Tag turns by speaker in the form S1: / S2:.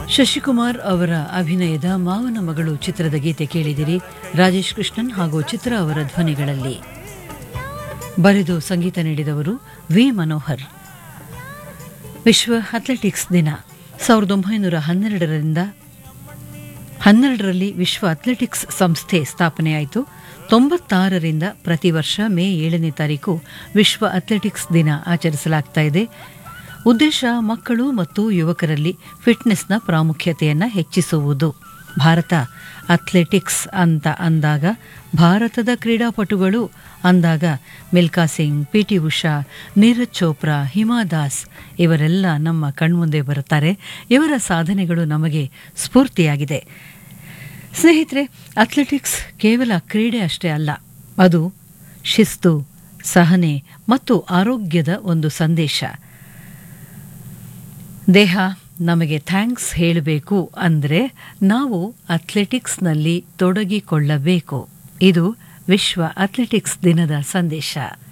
S1: ಶಶಿಕುಮಾರ್ ಅವರ ಅಭಿನಯದ ಮಾವನ ಮಗಳು ಚಿತ್ರದ ಗೀತೆ ಕೇಳಿದಿರಿ ರಾಜೇಶ್ ಕೃಷ್ಣನ್ ಹಾಗೂ ಚಿತ್ರ ಅವರ ಧ್ವನಿಗಳಲ್ಲಿ ಬರೆದು ಸಂಗೀತ ನೀಡಿದವರು ವಿ ಮನೋಹರ್ ವಿಶ್ವ ಅಥ್ಲೆಟಿಕ್ಸ್ ದಿನ ಸಾವಿರದ ಒಂಬೈನೂರ ಹನ್ನೆರಡರಿಂದ ಹನ್ನೆರಡರಲ್ಲಿ ವಿಶ್ವ ಅಥ್ಲೆಟಿಕ್ಸ್ ಸಂಸ್ಥೆ ಸ್ಥಾಪನೆಯಾಯಿತು ತೊಂಬತ್ತಾರರಿಂದ ಪ್ರತಿ ವರ್ಷ ಮೇ ಏಳನೇ ತಾರೀಕು ವಿಶ್ವ ಅಥ್ಲೆಟಿಕ್ಸ್ ದಿನ ಆಚರಿಸಲಾಗ್ತಾ ಇದೆ ಉದ್ದೇಶ ಮಕ್ಕಳು ಮತ್ತು ಯುವಕರಲ್ಲಿ ಫಿಟ್ನೆಸ್ನ ಪ್ರಾಮುಖ್ಯತೆಯನ್ನು ಹೆಚ್ಚಿಸುವುದು ಭಾರತ ಅಥ್ಲೆಟಿಕ್ಸ್ ಅಂತ ಅಂದಾಗ ಭಾರತದ ಕ್ರೀಡಾಪಟುಗಳು ಅಂದಾಗ ಮಿಲ್ಕಾ ಸಿಂಗ್ ಪಿ ಟಿ ಉಷಾ ನೀರಜ್ ಚೋಪ್ರಾ ಹಿಮಾ ದಾಸ್ ಇವರೆಲ್ಲ ನಮ್ಮ ಕಣ್ಮುಂದೆ ಬರುತ್ತಾರೆ ಇವರ ಸಾಧನೆಗಳು ನಮಗೆ ಸ್ಫೂರ್ತಿಯಾಗಿದೆ ಸ್ನೇಹಿತರೆ ಅಥ್ಲೆಟಿಕ್ಸ್ ಕೇವಲ ಕ್ರೀಡೆ ಅಷ್ಟೇ ಅಲ್ಲ ಅದು ಶಿಸ್ತು ಸಹನೆ ಮತ್ತು ಆರೋಗ್ಯದ ಒಂದು ಸಂದೇಶ ದೇಹ ನಮಗೆ ಥ್ಯಾಂಕ್ಸ್ ಹೇಳಬೇಕು ಅಂದರೆ ನಾವು ಅಥ್ಲೆಟಿಕ್ಸ್ನಲ್ಲಿ ತೊಡಗಿಕೊಳ್ಳಬೇಕು ಇದು ವಿಶ್ವ ಅಥ್ಲೆಟಿಕ್ಸ್ ದಿನದ ಸಂದೇಶ